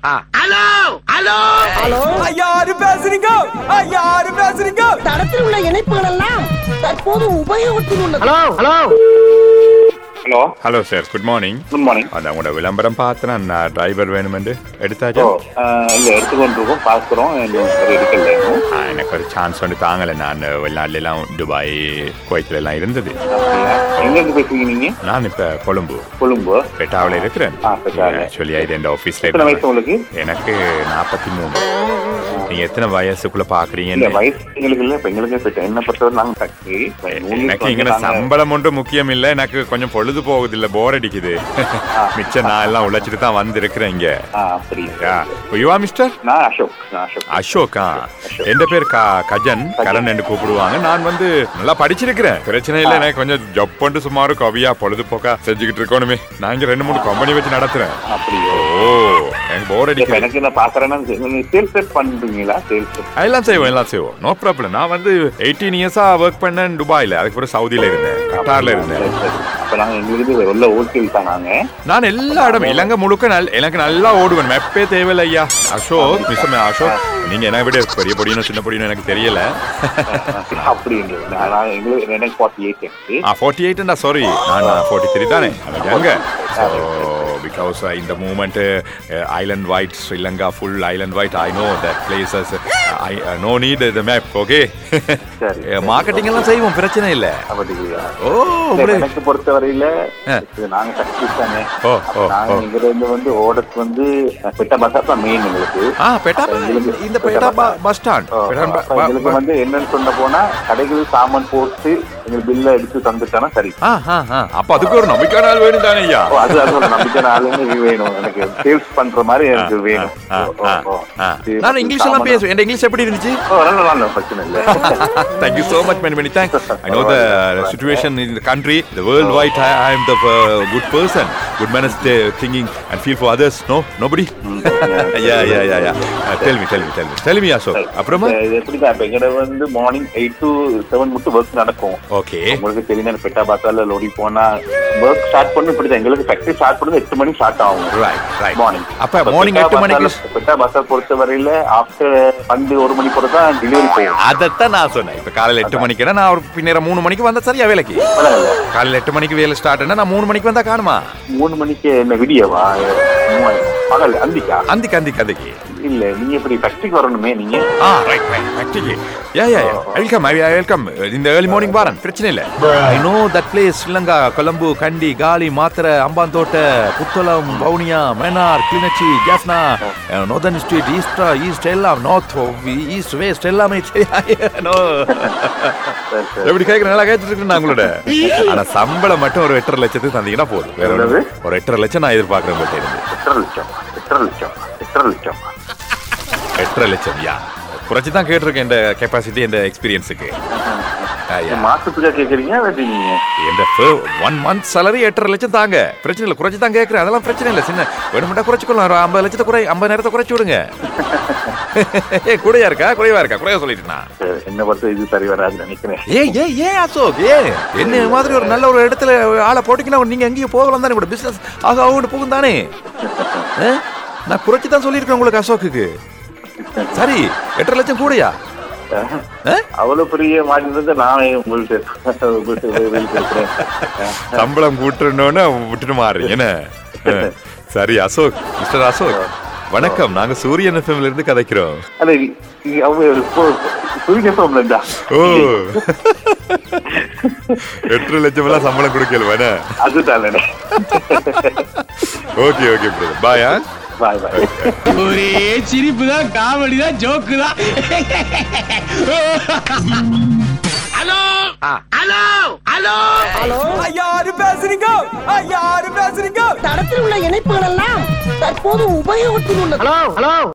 Hello hello hello யாரு பேசுறீங்க யாரு பேசுறீங்க தடத்தில் உள்ள இணைப்புகள் எல்லாம் தற்போது உபயோகத்தில் உள்ளது hello hello hello hello sir good morning good morning அந்த உங்களோட விளம்பரம் பார்த்தேன் நான் டிரைவர் வேணுமென்று ஓ எடுத்தாச்சா இல்லை எடுத்துக்கொண்டிருக்கோம் பார்க்குறோம் இன்னும் சரி எடுக்கல இன்னும் ஆ, எனக்கு ஒரு சான்ஸ் வந்து தாங்கலை நான் வெளிநாட்டுல எல்லாம் துபாய் குவைத்துல எல்லாம் இருந்தது அப்படியா எங்கேருந்து பேசுறீங்க நீங்க நான் இப்ப கொழும்பு கொழும்பு பெட்டாவில் இருக்கிறேன் ஆ, பெட்டாவில். ஆக்சுவலி இது எந்த ஆஃபீஸ்ல எத்தனை வயசு உங்களுக்கு எனக்கு நாற்பத்தி மூணு நீங்க எத்தனை வயசுக்குள்ள இல்ல பாக்குறீங்க வயசு எங்களுக்கு இல்ல இப்ப எங்களுக்கு இப்ப என்ன பொறுத்தவரை நாங்க ஃபேக்டரி எனக்கு இங்க சம்பளம் ஒன்றும் முக்கியம் இல்ல எனக்கு கொஞ்சம் பொழுது போகுது இல்ல போர் அடிக்குது மிச்சம் நான் எல்லாம் உழைச்சிட்டு தான் வந்திருக்கிறேன் இங்க அப்படி யுவா மிஸ்டர் நான் அசோக் நான் அசோக் அசோகா என் பேர் க கஜன் கரண் என்று கூப்பிடுவாங்க நான் வந்து நல்லா படிச்சிருக்கிறேன் பிரச்சனை இல்லை எனக்கு கொஞ்சம் ஜப் பண்ணிட்டு சும்மா ஒரு கவியா பொழுதுபோக்கா செஞ்சுக்கிட்டு இருக்கணுமே நான் இங்க ரெண்டு மூணு கம்பெனி வச்சு நடத்துறேன் அப்படியோ ஓ எனக்கு போர் இப்ப அடிக்குது எனக்கு என்ன பாக்குறேன்னா சேல்ஸ் செட் பண்றீங்களா சேல்ஸ் எல்லாம் செய்வோம் எல்லாம் செய்வோம் நோ ப்ராப்ளம் நான் வந்து எயிட்டீன் இயர்ஸா ஒர்க் பண்ணேன் துபாயில அதுக்கு அப்புறம் சவுதியில இருந்தேன் கட்டார்ல இருந்தேன் அப்ப நாங்க எங்களுக்கு உள்ள ஹோல்சேல் தான் நாங்க நான் எல்லா இடம் இலங்கை முழுக்க நல் எனக்கு நல்லா ஓடுவேன் மெப்பே தேவையில்லை ஐயா அசோக் மிஸ்டர் அசோக் நீங்க என்ன விட பெரிய பொடியும் சின்ன பொடியும் எனக்கு தெரியல அப்படின்றது நான் எங்களுக்கு எனக்கு ஃபார்ட்டி எயிட் எனக்கு ஆ ஃபார்ட்டி எயிட்டா சாரி நான் ஃபார்ட்டி த்ரீ தானே எங்க ஸோ பிகாஸ் இந்த moment island wide Sri Lanka full island wide I know that places I know need the map okay சரி. மார்க்கெட்டிங் எல்லாம் செய்வோம் பிரச்சனை இல்லை அப்படியா ஓ இல்ல, உங்களுக்கு எனக்கு பொறுத்தவரையில ஆ. இது நாங்க சக்சஸ் தானே ஓ, அப்ப ஓ, நாங்க ஓ. இங்க இருந்து வந்து ஓடத்து வந்து பெட்ட பஸ் தான் மெயின் எங்களுக்கு ஆ பெட்டா எங்களுக்கு- இந்த பெட்டா பஸ் ஸ்டாண்ட் ஓ, அப்ப எங்களுக்கு வந்து என்னன்னு சொன்ன போனா கடைகள் சாமான் போட்டு எங்களுக்கு பில்ல எடுத்து தந்துட்டானா சரி ஆ ஆ ஆ அப்ப அதுக்கு ஒரு நம்பிக்கையான ஆள் வேணும் தானே ஐயா ஓ, அது அது ஒரு நம்பிக்கையான ஆளுங்க வேணும் எனக்கு சேல்ஸ் பண்ற மாதிரி எனக்கு வேணும் ஆ, ஓ, ஆ, ஓ, ஆ. சரி, நான் இங்கிலீஷ் எல்லாம் சாமான் பேசுவேன் என் இங்கிலீஷ் எப்படி இருந்துச்சு ஓ, நல்ல நல்ல பிரச்சனை இல்ல Thank you so much, many, many thanks. I know the situation in the country, the worldwide. I, I am the uh, good person, good manners, uh, thinking and feel for others. No, nobody. yeah, yeah, yeah, yeah. Uh, tell me, tell me, tell me, tell me, Ashok. அப்புறமா இது- இது எப்படிதான் இப்ப எங்கட வந்து morning eight to seven மட்டும் work நடக்கும் okay உங்களுக்கு தெரியும் பெட்டா பாத்தால லோடி போனா ஒர்க் ஸ்டார்ட் பண்ணி இப்படிதான் எங்களுக்கு ஃபேக்டரி ஸ்டார்ட் பண்ணது எட்டு மணிக்கு ஸ்டார்ட் ஆகும் ரைட் ரைட் மார்னிங் அப்ப மார்னிங் எட்டு மணிக்கு பெட்டா பஸ்ஸை பொறுத்த வரையில ஆஃப்டர் பண்டு ஒரு மணி போல தான் டெலிவரி போகும் அதைத்தான் நான் சொன்னேன் இப்ப காலையில எட்டு மணிக்குனா நான் ஒரு பின்னேற மூணு மணிக்கு வந்தா சரியா வேலைக்கு பரவாயில்ல. காலையில எட்டு மணிக்கு வேலை ஸ்டார்ட் நான் மூணு மணிக்கு வந்தா காணுமா மூணு மணிக்கு என்ன விடியவா மூவாயிரம். பகல் அந்திக்கா அந்திக்கு அந்திக்கு அந்திக்கு இல்ல நீங்க இப்படி ஃபேக்டரிக்கு வரணுமே நீங்க ஆ right right actually ya ya ya welcome I welcome இந்த ஏர்லி மார்னிங் பாரன் பிரச்சனை இல்ல I know that place Sri Lanka Colombo Kandy Galle Matara Hambantota Puttalam Vavuniya Mannar Kilinochchi Jaffna northern street ஈஸ்டா ஈஸ்ட் எல்லாம் நார்த் ஈஸ்ட் வெஸ்ட் எல்லாமே நோ சரி, சரி. எப்படி கேட்குற நல்லா கேட்டுட்டு இருக்கேன் உங்களோட ஆனா சம்பளம் மட்டும் ஒரு எட்டரை லட்சத்துக்கு தந்தீங்கன்னா போதும் வேற ஒண்ணும் இல்ல. ஒரு எட்டரை லட்சம் நான் எதிர்பார்க்குறேன் உங்கள்கிட்ட இருந்து எட்டரை லட்சம் எட்டரை லட்சம் எட்டரை லட்சம் எட்டரை லட்சம் யா குறைச்சி தான் கேட்டிருக்கேன் இந்த கெப்பாசிட்டி இந்த எக்ஸ்பீரியன்ஸுக்கு மாசத்துக்கா கேக்குறீங்க இல்லாட்டி நீங்க இந்த ஒன் மந்த் salary எட்டரை லட்சம் தாங்க பிரச்சனை இல்லை குறைச்சி தான் கேட்குறேன் அதெல்லாம் பிரச்சனை இல்லை சின்ன வேணுமெண்டா குறைச்சிக்கலாம் ஒரு ஐம்பது லட்சத்தை குறை ஐம்பது நேரத்தை குறைச்சி விடுங்க ஏ குறையா இருக்கா குறைவா இருக்கா குறையா சொல்லிட்டுனா சரி, என்ன பொறுத்த இது சரி வராதுன்னு நினைக்கிறேன் ஏ ஏ ஏ அசோக் ஏ என்ன மாதிரி ஒரு நல்ல ஒரு இடத்துல ஆளை போட்டிங்கன்னா நீங்க எங்கேயும் போகலாம் தானே கூட பிசினஸ் ஆக ஆகும்னு போகும் தானே ஆ? நான் குறைச்சி தான் சொல்லியிருக்கேன் உங்களுக்கு அசோக்குக்கு சரி எட்டரை லட்சம் கூடயா ஆ? அவ்வளவு பெரிய மாறி இருந்து நான் உங்கள்ட்ட உங்கள்ட்ட வேலைக்கு இருக்கிறேன் சம்பளம் கூட்டுறோன்னு விட்டுட்டு மாறுறீங்க என்ன ஆ. சரி அசோக் மிஸ்டர் அசோக் வணக்கம் நாங்க சூரியன் எஃப்எம்ல இருந்து கதைக்கிறோம் அல்ல சூரியன் இருந்தா ஓ எட்டரை லட்சம் எல்லாம் சம்பளம் கொடுக்கல வேணா அதுதான் ஓகே ஓகே பிரதர் பாயா பாய் பாய் ஒரே சிரிப்பு தான் காமெடி தான் ஜோக்கு தான் ஹலோ ஹலோ ஹலோ ஹலோ யாரு பேசுறீங்க யாரு பேசுறீங்க தடத்தில் உள்ள இணைப்புகள் எல்லாம் தற்போது உபயோகத்தில் உள்ளது ஹலோ ஹலோ